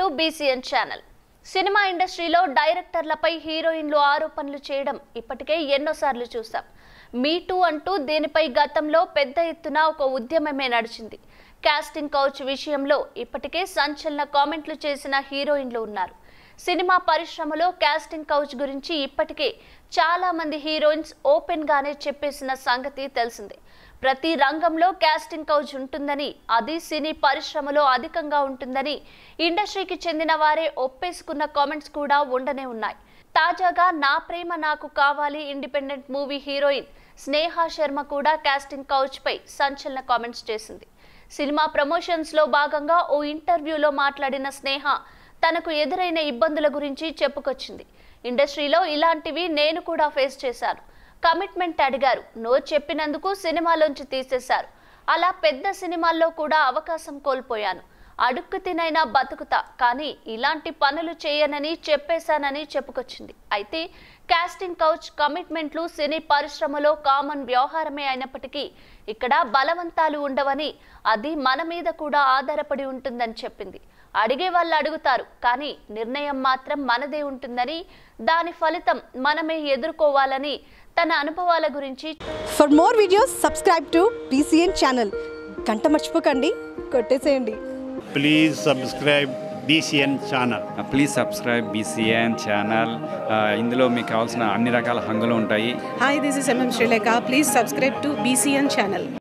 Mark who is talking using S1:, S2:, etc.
S1: To BCN channel cinema ఇండస్ట్రీలో డైరెక్టర్లపై హీరోయిన్లు ఆరోపణలు చేయడం ఇప్పటికే ఎన్నోసార్లు చూసాం మీ టూ అంటూ దీనిపై గతంలో పెద్ద ఎత్తున ఒక ఉద్యమమే నడిచింది కాస్టింగ్ కౌచ్ విషయంలో ఇప్పటికే సంచలన కామెంట్లు చేసిన హీరోయిన్లు ఉన్నారు సినిమా పరిశ్రమలో కాస్టింగ్ కౌచ్ గురించి ఇప్పటికే చాలా మంది హీరోయిన్స్ ఓపెన్ గానే చెప్పేసిన సంగతి తెలిసిందే ప్రతి రంగంలో కాస్టింగ్ కౌచ్ ఉంటుందని అది సినీ పరిశ్రమలో అధికంగా ఉంటుందని ఇండస్ట్రీకి చెందిన వారే ఒప్పేసుకున్న కామెంట్స్ కూడా ఉండనే ఉన్నాయి తాజాగా నా ప్రేమ నాకు కావాలి independent movie heroine Sneha Sharma కూడా కాస్టింగ్ కౌచ్ పై సంచలన కామెంట్స్ చేసింది సినిమా ప్రమోషన్స్ లో భాగంగా ఓ ఇంటర్వ్యూలో మాట్లాడిన స్నేహ తనకు ఎదురైన ఇబ్బందుల గురించి చెప్పుకొచ్చింది ఇండస్ట్రీలో ఇలాంటివి నేను కూడా ఫేస్ చేశాను కమిట్మెంట్ అడిగారు నో చెప్పినందుకు సినిమాలోంచి తీసేశారు అలా పెద్ద సినిమాల్లో కూడా అవకాశం కోల్పోయాను అడుక్కు తినైనా బతుకుతా కానీ ఇలాంటి పనులు చేయనని చెప్పేశానని చెప్పుకొచ్చింది అయితే కాస్టింగ్ కౌచ్ కమిట్మెంట్లు సినీ పరిశ్రమలో కామన్ వ్యవహారమే అయినప్పటికీ ఇక్కడ బలవంతాలు ఉండవని అది మన మీద కూడా ఆధారపడి ఉంటుందని చెప్పింది అడిగే వాళ్ళు అడుగుతారు కానీ నిర్ణయం మాత్రం మనదే ఉంటుందని దాని ఫలితం మనమే ఎదుర్కోవాలని తన అనుభవాల గురించి
S2: for more videos subscribe to BCN channel గంట మర్చిపోకండి కొట్టేసేయండి
S3: please subscribe BCN channel
S4: please subscribe BCN channel ఇందులో మీకు కావాల్సిన అన్ని రకాల హంగులు ఉంటాయి
S5: Hi, this is MM Sri Lanka. Please subscribe to BCN channel.